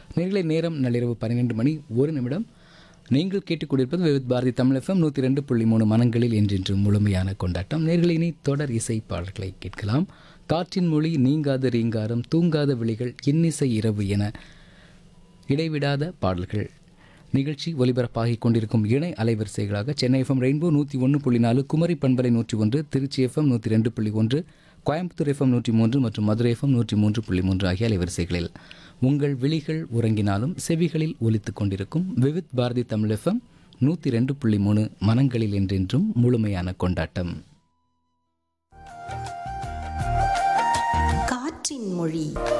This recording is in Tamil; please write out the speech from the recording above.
நேர்களை நேரம் நள்ளிரவு பன்னிரெண்டு மணி ஒரு நிமிடம் நீங்கள் கேட்டுக்கொண்டிருப்பது விவித் பாரதி தமிழ் எஃப்எம் நூற்றி ரெண்டு புள்ளி மூணு மனங்களில் என்றென்று முழுமையான கொண்டாட்டம் நேர்களை இனி தொடர் இசை பாடல்களை கேட்கலாம் காற்றின் மொழி நீங்காத ரீங்காரம் தூங்காத விழிகள் இன்னிசை இரவு என இடைவிடாத பாடல்கள் நிகழ்ச்சி ஒலிபரப்பாகிக் கொண்டிருக்கும் இணை அலைவரிசைகளாக சென்னை எஃப்எம் ரெயின்போ நூற்றி ஒன்று புள்ளி நாலு குமரி பண்பலை நூற்றி ஒன்று திருச்சி எஃப்எம் நூற்றி ரெண்டு புள்ளி ஒன்று கோயம்புத்தூர் எஃப்எம் நூற்றி மூன்று மற்றும் மதுரை எஃப்எம் நூற்றி மூன்று புள்ளி மூன்று ஆகிய அலைவரிசைகளில் உங்கள் விழிகள் உறங்கினாலும் செவிகளில் ஒலித்துக் கொண்டிருக்கும் விவித் பாரதி தமிழ் எஃப்எம் நூற்றி ரெண்டு புள்ளி மூணு மனங்களில் என்றென்றும் முழுமையான கொண்டாட்டம் காற்றின் மொழி